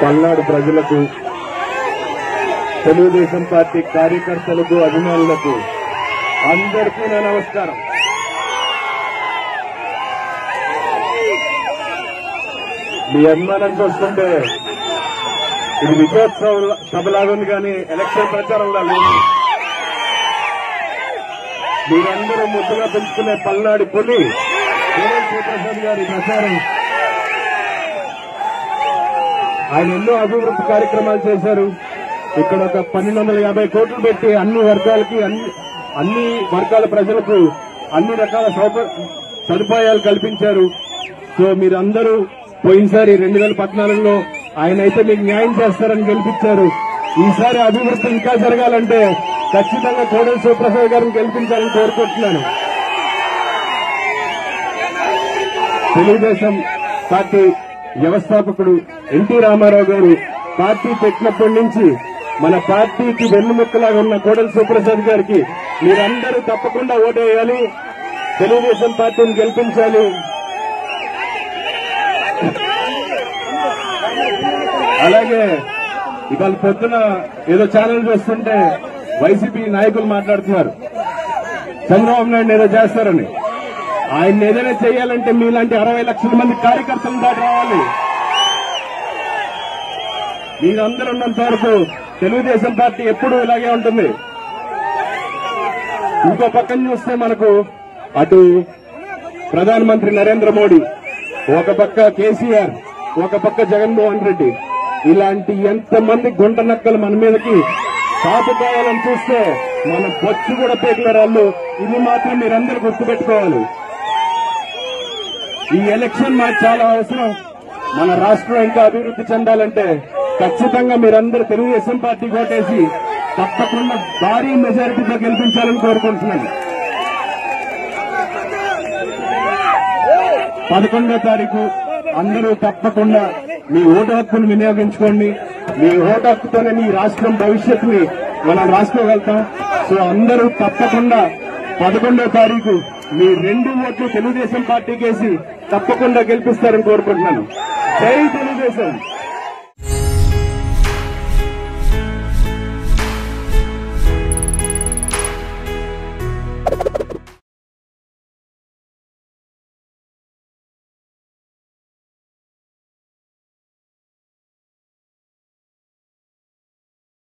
పల్నాడు ప్రజలకు తెలుగుదేశం పార్టీ కార్యకర్తలకు అభిమానులకు అందరికీ నా నమస్కారం మీ అభిమానం చూస్తుంటే ఇది విజయోత్సవ సభలాగా ఉంది కానీ ఎలక్షన్ ప్రచారంలా లేదు మీరందరూ ముద్దుగా పెంచుకునే పల్నాడి పులి జగన్ శివప్రసాద్ గారి ప్రచారం ఆయన ఎన్నో అభివృద్ధి కార్యక్రమాలు చేశారు ఇక్కడ ఒక పన్నెండు వందల యాభై కోట్లు పెట్టి అన్ని వర్గాలకి అన్ని అన్ని వర్గాల ప్రజలకు అన్ని రకాల సౌక- సదుపాయాలు కల్పించారు సో మీరందరూ పోయినసారి రెండు వేల పద్నాలుగులో ఆయన అయితే మీకు న్యాయం చేస్తారని గెలిపించారు ఈసారి అభివృద్ధి ఇంకా జరగాలంటే ఖచ్చితంగా కోడెల శివప్రసాద్ గారిని గెలిపించాలని కోరుకుంటున్నాను తెలుగుదేశం పార్టీ వ్యవస్థాపకుడు ఎన్టీ రామారావు గారు పార్టీ పెట్టినప్పటి నుంచి మన పార్టీకి వెన్నుముక్కలాగా ఉన్న కోడెల సుప్రసాద్ గారికి మీరందరూ తప్పకుండా ఓటేయాలి తెలుగుదేశం పార్టీని గెలిపించాలి అలాగే ఇవాళ పొద్దున ఏదో ఛానల్ చూస్తుంటే వైసీపీ నాయకులు మాట్లాడుతున్నారు చంద్రబాబు నాయుడు ఏదో చేస్తారని ఆయన ఏదైనా చేయాలంటే మీలాంటి అరవై లక్షల మంది కార్యకర్తలు దాటి రావాలి మీరందరూ ఉన్నంత వరకు తెలుగుదేశం పార్టీ ఎప్పుడూ ఇలాగే ఉంటుంది ఇంకో పక్కన చూస్తే మనకు అటు ప్రధానమంత్రి నరేంద్ర మోడీ ఒక పక్క కేసీఆర్ ఒక పక్క జగన్మోహన్ రెడ్డి ఇలాంటి ఎంతమంది గుంట నక్కలు మన మీదకి కాపుకోవాలని చూస్తే మన బొచ్చు కూడా పేకిన రాళ్ళు ఇది మాత్రం మీరందరూ గుర్తుపెట్టుకోవాలి ఈ ఎలక్షన్ మాకు చాలా అవసరం మన రాష్ట్రం ఇంకా అభివృద్ధి చెందాలంటే ఖచ్చితంగా మీరందరూ తెలుగుదేశం పార్టీ ఓటేసి తప్పకుండా భారీ మెజారిటీతో గెలిపించాలని కోరుకుంటున్నాను పదకొండో తారీఖు అందరూ తప్పకుండా మీ ఓటు హక్కును వినియోగించుకోండి మీ ఓటు హక్కుతోనే మీ రాష్ట్రం భవిష్యత్తుని మనం రాసుకోగలుగుతాం సో అందరూ తప్పకుండా పదకొండో తారీఖు మీ రెండు ఓట్లు తెలుగుదేశం పార్టీకేసి తప్పకుండా గెలిపిస్తారని కోరుకుంటున్నాను జై తెలుగుదేశం